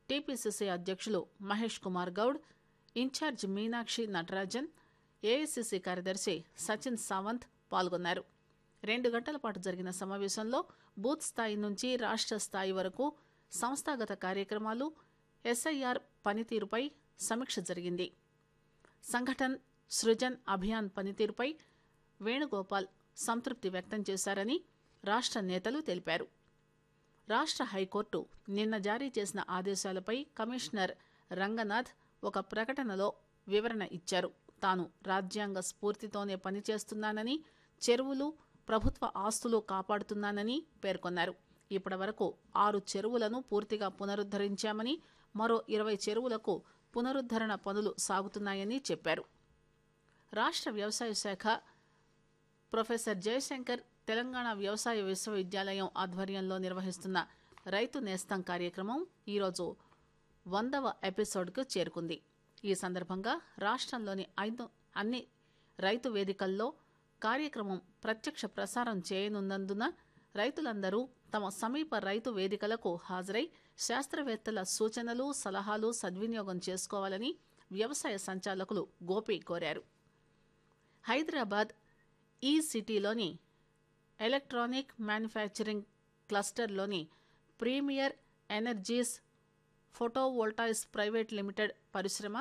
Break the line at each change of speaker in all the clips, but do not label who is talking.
TPCC అధ్యక్షులు Mahesh Kumar Goud incharge Meenakshi Natarajan AICC కార్యదర్శి సచిన్ సావంత్ పాల్గొన్నారు రెండు గంటల పాటు జరిగిన సమావేశంలో బూత్ స్థాయి నుంచి రాష్ట్ర స్థాయి వరకు సంస్థాగత కార్యక్రమాలు ఎస్ఐఆర్ పనితీరుపై సమీక్ష జరిగింది సంఘటన్ సృజన్ అభియాన్ పనితీరుపై వేణుగోపాల్ సంతృప్తి వ్యక్తం చేశారని రాష్ట్ర నేతలు తెలిపారు రాష్ట్ర హైకోర్టు నిన్న జారీ చేసిన ఆదేశాలపై కమిషనర్ రంగనాథ్ ఒక ప్రకటనలో వివరణ ఇచ్చారు తాను రాజ్యాంగ స్ఫూర్తితోనే పనిచేస్తున్నానని చెరువులు ప్రభుత్వ ఆస్తులు కాపాడుతున్నానని పేర్కొన్నారు ఇప్పటివరకు ఆరు చెరువులను పూర్తిగా పునరుద్దరించామని మరో ఇరవై చెరువులకు పునరుద్దరణ పనులు సాగుతున్నాయని చెప్పారు రాష్ట్ర వ్యవసాయ శాఖ ప్రొఫెసర్ జయశంకర్ తెలంగాణ వ్యవసాయ విశ్వవిద్యాలయం ఆధ్వర్యంలో నిర్వహిస్తున్న రైతు నేస్తం కార్యక్రమం ఈరోజు వందవ ఎపిసోడ్కు చేరుకుంది ఈ సందర్భంగా రాష్ట్రంలోని ఐదు అన్ని రైతు వేదికల్లో కార్యక్రమం ప్రత్యక్ష ప్రసారం చేయనున్నందున రైతులందరూ తమ సమీప రైతు వేదికలకు హాజరై శాస్త్రవేత్తల సూచనలు సలహాలు సద్వినియోగం చేసుకోవాలని వ్యవసాయ సంచాలకులు గోపి కోరారు హైదరాబాద్ ఈ సిటీలోని ఎలక్ట్రానిక్ మ్యానుఫ్యాక్చరింగ్ క్లస్టర్లోని premier energies photovoltaics private limited పరిశ్రమ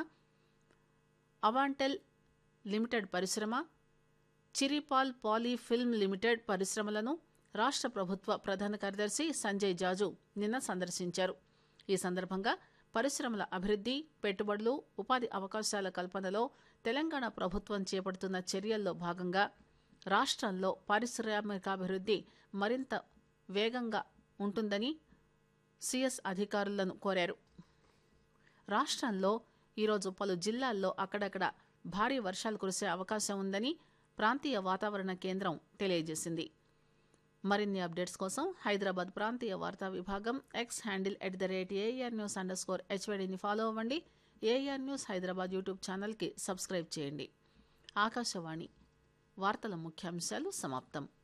అవాంటెల్ లిమిటెడ్ పరిశ్రమ చిరిపాల్ పాలీ ఫిల్మ్ లిమిటెడ్ పరిశ్రమలను రాష్ట్ర ప్రభుత్వ ప్రధాన కార్యదర్శి సంజయ్ జాజు నిన్న సందర్శించారు ఈ సందర్భంగా పరిశ్రమల అభివృద్ధి పెట్టుబడులు ఉపాధి అవకాశాల కల్పనలో తెలంగాణ ప్రభుత్వం చేపడుతున్న చర్యల్లో భాగంగా రాష్ట్రంలో పారిశ్రామికాభివృద్ధి మరింత వేగంగా ఉంటుందని సిఎస్ అధికారులను కోరారు రాష్ట్రంలో ఈరోజు పలు జిల్లాల్లో అక్కడక్కడ భారీ వర్షాలు కురిసే అవకాశం ఉందని ప్రాంతీయ వాతావరణ కేంద్రం తెలియజేసింది మరిన్ని అప్డేట్స్ కోసం హైదరాబాద్ ప్రాంతీయ వార్తా విభాగం X handle at the rate AIR news underscore హెచ్వైడిని ఫాలో అవ్వండి ఏఆర్ న్యూస్ హైదరాబాద్ యూట్యూబ్ ఛానల్కి సబ్స్క్రైబ్ చేయండి ఆకాశవాణి వార్తల ముఖ్యాంశాలు సమాప్తం